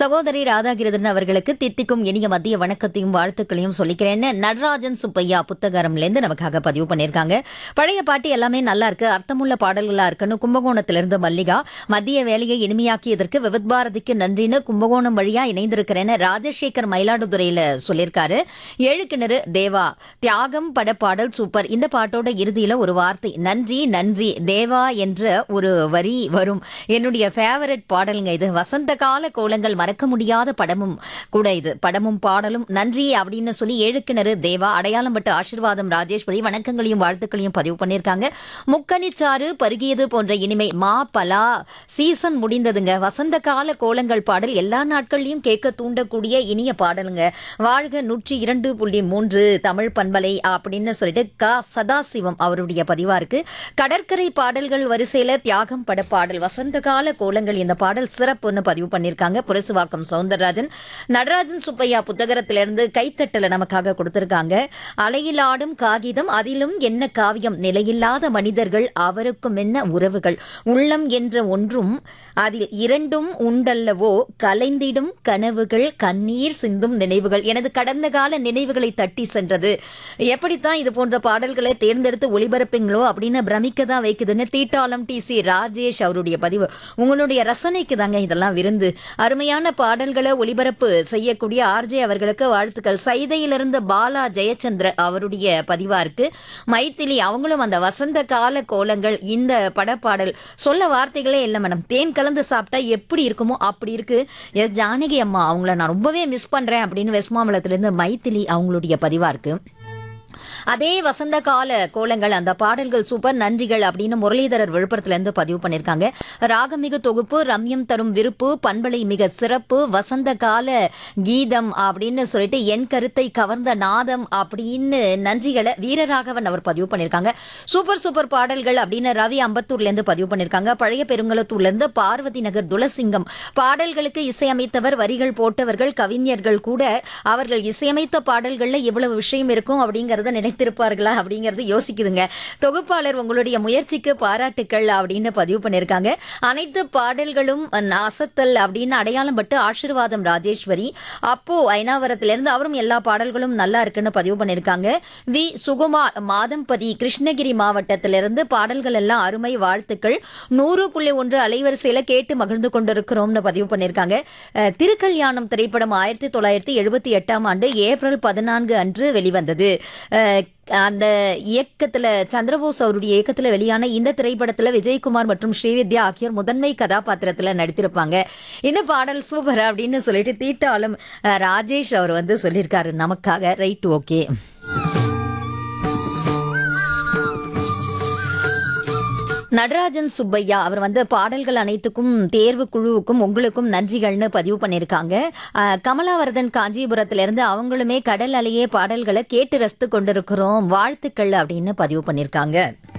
சகோதரி ராதாகிருதன் அவர்களுக்கு தித்திக்கும் இனிய மத்திய வணக்கத்தையும் வாழ்த்துக்களையும் சொல்லிக்கிறேன்னு நடராஜன் சுப்பையா புத்தகரம்லேருந்து நமக்காக பதிவு பண்ணியிருக்காங்க பழைய பாட்டு எல்லாமே நல்லா இருக்கு அர்த்தமுள்ள பாடல்களா இருக்குன்னு கும்பகோணத்திலிருந்து மல்லிகா மத்திய வேலையை இனிமையாக்கியதற்கு விவித் பாரதிக்கு நன்றின்னு கும்பகோணம் வழியா இணைந்திருக்கிறேன்னு ராஜசேகர் மயிலாடுதுறையில சொல்லியிருக்காரு ஏழு கிணறு தேவா தியாகம் பட பாடல் சூப்பர் இந்த பாட்டோட இறுதியில ஒரு வார்த்தை நன்றி நன்றி தேவா என்ற ஒரு வரி வரும் என்னுடைய ஃபேவரட் பாடலுங்க இது வசந்த கால கோலங்கள் மறக்க முடியாத படமும் கூட இது படமும் பாடலும் நன்றி அப்படின்னு சொல்லி ஏழு கிணறு தேவா அடையாளம் பட்டு ஆசீர்வாதம் ராஜேஸ்வரி வணக்கங்களையும் வாழ்த்துக்களையும் பதிவு பண்ணியிருக்காங்க முக்கனிச்சாறு பருகியது போன்ற இனிமை மா பலா சீசன் முடிந்ததுங்க வசந்த கால கோலங்கள் பாடல் எல்லா நாட்கள்லயும் கேட்க தூண்டக்கூடிய இனிய பாடலுங்க வாழ்க நூற்றி இரண்டு புள்ளி மூன்று தமிழ் பண்பலை அப்படின்னு சொல்லிட்டு க சதாசிவம் அவருடைய பதிவா இருக்கு கடற்கரை பாடல்கள் வரிசையில தியாகம் பட பாடல் வசந்த கால கோலங்கள் இந்த பாடல் சிறப்புன்னு பதிவு பண்ணியிருக்காங்க புரசுவாக்கம் சவுந்தரராஜன் நடராஜன் சுப்பையா புத்தகத்திலிருந்து கைத்தட்டல நமக்காக கொடுத்திருக்காங்க அலையில் ஆடும் காகிதம் அதிலும் என்ன காவியம் நிலையில்லாத மனிதர்கள் அவருக்கும் என்ன உறவுகள் உள்ளம் என்ற ஒன்றும் அதில் இரண்டும் உண்டல்லவோ கலைந்திடும் கனவுகள் கண்ணீர் சிந்தும் நினைவுகள் எனது கடந்த கால நினைவுகளை தட்டி சென்றது எப்படித்தான் இது போன்ற பாடல்களை தேர்ந்தெடுத்து ஒளிபரப்புங்களோ அப்படின்னு பிரமிக்க தான் வைக்குதுன்னு தீட்டாளம் டி சி ராஜேஷ் அவருடைய பதிவு உங்களுடைய ரசனைக்கு தாங்க இதெல்லாம் விருந்து அருமையான பாடல்களை ஒளிபரப்பு செய்யக்கூடிய ஆர்ஜே அவர்களுக்கு வாழ்த்துக்கள் சைதையிலிருந்து பாலா ஜெயச்சந்திர அவருடைய பதிவா இருக்கு மைத்திலி அவங்களும் அந்த வசந்த கால கோலங்கள் இந்த படப்பாடல் சொல்ல வார்த்தைகளே இல்லை மேடம் தேன் கலந்து சாப்பிட்டா எப்படி இருக்குமோ அப்படி இருக்கு எஸ் ஜானகி அம்மா அவங்கள நான் ரொம்பவே மிஸ் பண்றேன் அப்படின்னு வெஸ்மாமலத்திலிருந்து மைத்திலி அவங்களுடைய பதிவா இருக்கு அதே வசந்த கால கோலங்கள் அந்த பாடல்கள் சூப்பர் நன்றிகள் அப்படின்னு முரளிதரர் விழுப்புரத்துல இருந்து பதிவு பண்ணிருக்காங்க ராகமிகு தொகுப்பு ரம்யம் தரும் விருப்பு பண்பலை மிக சிறப்பு வசந்த கால கீதம் அப்படின்னு சொல்லிட்டு என் கருத்தை கவர்ந்த நாதம் அப்படின்னு நன்றிகளை வீரராகவன் அவர் பதிவு பண்ணிருக்காங்க சூப்பர் சூப்பர் பாடல்கள் அப்படின்னு ரவி அம்பத்தூர்ல இருந்து பதிவு பண்ணிருக்காங்க பழைய பெருங்குளத்தூர்ல இருந்து பார்வதி நகர் துளசிங்கம் பாடல்களுக்கு இசையமைத்தவர் வரிகள் போட்டவர்கள் கவிஞர்கள் கூட அவர்கள் இசையமைத்த பாடல்கள்ல இவ்வளவு விஷயம் இருக்கும் அப்படிங்கறத நினைத்திருப்பார்களா அப்படிங்கறது யோசிக்குதுங்க தொகுப்பாளர் உங்களுடைய முயற்சிக்கு பாராட்டுக்கள் அப்படின்னு பதிவு பண்ணிருக்காங்க அனைத்து பாடல்களும் அசத்தல் அப்படின்னு அடையாளம் பட்டு ஆசீர்வாதம் ராஜேஸ்வரி அப்போ ஐநாவரத்திலிருந்து அவரும் எல்லா பாடல்களும் நல்லா இருக்குன்னு பதிவு பண்ணிருக்காங்க வி சுகுமார் மாதம்பதி கிருஷ்ணகிரி மாவட்டத்திலிருந்து பாடல்கள் எல்லாம் அருமை வாழ்த்துக்கள் நூறு புள்ளி ஒன்று அலைவரிசையில கேட்டு மகிழ்ந்து கொண்டிருக்கிறோம்னு பதிவு பண்ணிருக்காங்க அஹ், திருக்கல்யாணம் திரைப்படம் ஆயிரத்தி தொள்ளாயிரத்தி எழுபத்தி எட்டாம் ஆண்டு ஏப்ரல் பதினான்கு அன்று வெளிவந்தது அஹ், அந்த இயக்கத்துல சந்திரபோஸ் அவருடைய இயக்கத்துல வெளியான இந்த திரைப்படத்துல விஜயகுமார் மற்றும் ஸ்ரீவித்யா ஆகியோர் முதன்மை கதாபாத்திரத்துல நடித்திருப்பாங்க இந்த பாடல் சூப்பர் அப்படின்னு சொல்லிட்டு தீட்டாலும் அஹ், ராஜேஷ் அவர் வந்து சொல்லியிருக்காரு நமக்காக ரைட் ஓகே நடராஜன் சுப்பையா அவர் வந்து பாடல்கள் அனைத்துக்கும் தேர்வு குழுவுக்கும் உங்களுக்கும் நன்றிகள்னு பதிவு பண்ணியிருக்காங்க அஹ், கமலாவரதன் காஞ்சிபுரத்திலிருந்து அவங்களுமே கடல் அலையே பாடல்களை கேட்டு ரசித்து கொண்டிருக்கிறோம் வாழ்த்துக்கள் அப்படின்னு பதிவு பண்ணியிருக்காங்க